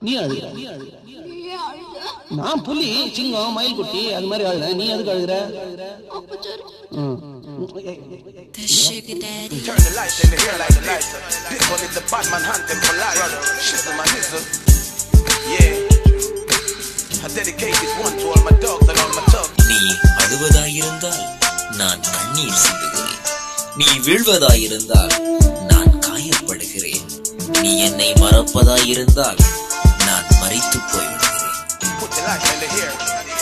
நீ அழுகிற நான் புலி சிங்கம் மயில் குட்டி அது மாதிரி அழுத நீ எதுக்கு அழுகிற ம். The sugar daddy. Turn the lights in the here like the lights. This one is the Batman hunting for life. Shizzle my nizzle. Yeah. I dedicate this one to all my dogs and all my thugs. நீ அழுவதாயிருந்தால் நான் கண்ணீர் சிந்துகிறேன் நீ வீழ்வதாயிருந்தால் நான் காயப்படுகிறேன் நீ என்னை மறப்பதாயிருந்தால் நான் மறித்து போய்விடுகிறேன் Put the lights in the here.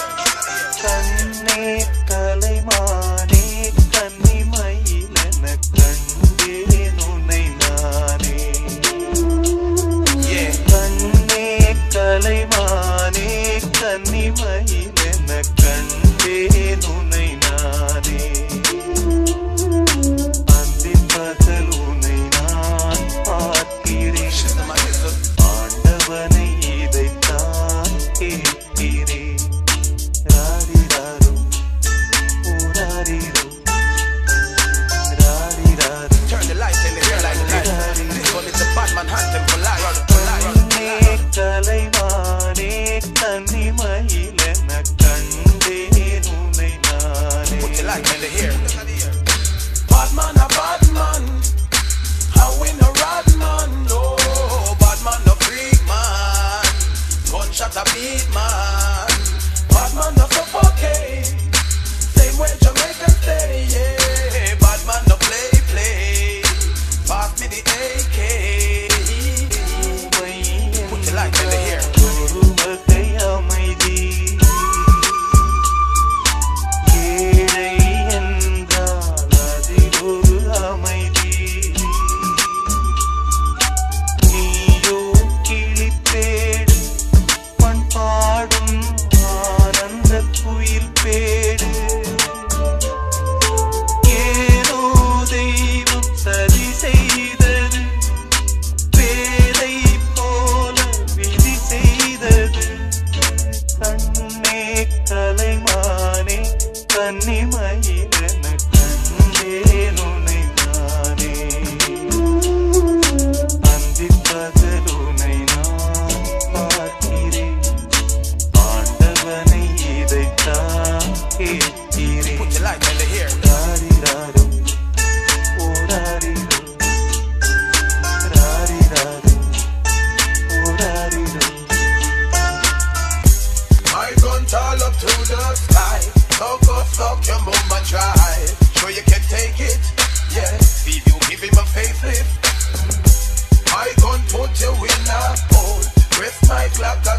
கண்ணே கலைமானே கன்னிமயிலென கண்டேன் உன்னை நானே Yeah. கண்ணே கலைமானே கன்னிமயிலென கண்டேன் உன்னை நானே அந்தின் பகல் உன்னை நான் பார்க்கிறேன் Shizzle my nizzle. ஆண்டவனை இதைத்தான் கேட்கிறேன் ராரிராரோ ஊராரிரோ ராரிராரோ Turn the lights in the here like the lights. This one is the Batman hunting for life. கண்ணே கலைமானே கன்னிமயிலென கண்டேன் உன்னை நானே Put the lights in the here. Batman a Batman. How we no rad man. No. Batman no freak man. Gunshot a beat man. Batman no suffocate. Same way Jamaican stay. Yeah. Batman no play play. Pass me the AK. Put the lights in the here. ஒரு வகை அமைதி ஏழை என்றால் அதில் ஒரு அமைதி நீயோ கிளிப்பேடு மண் பாடும் ஆனந்த குயில் பேடு ஏதோ தெய்வம் சதி செய்தது பேதை போல விதி செய்தது கண்ணே கலைமானே கன்னிமயிலென கண்டேன் உன்னை நானே அந்திப் பகல் உன்னை நான் பார்க்கிறேன் ஆண்டவனை இதைத்தான் கேட்கிறேன் Put the lights in the here. ராரிராரோ ஓராரிரோ ராரிராரோ ஓராரிரோ My gun tall up to the sky. Talk up, fuck your mama try. Sure you can take it. Yeah, if you give him a facelift. My gun put you in a hole. Rest my clock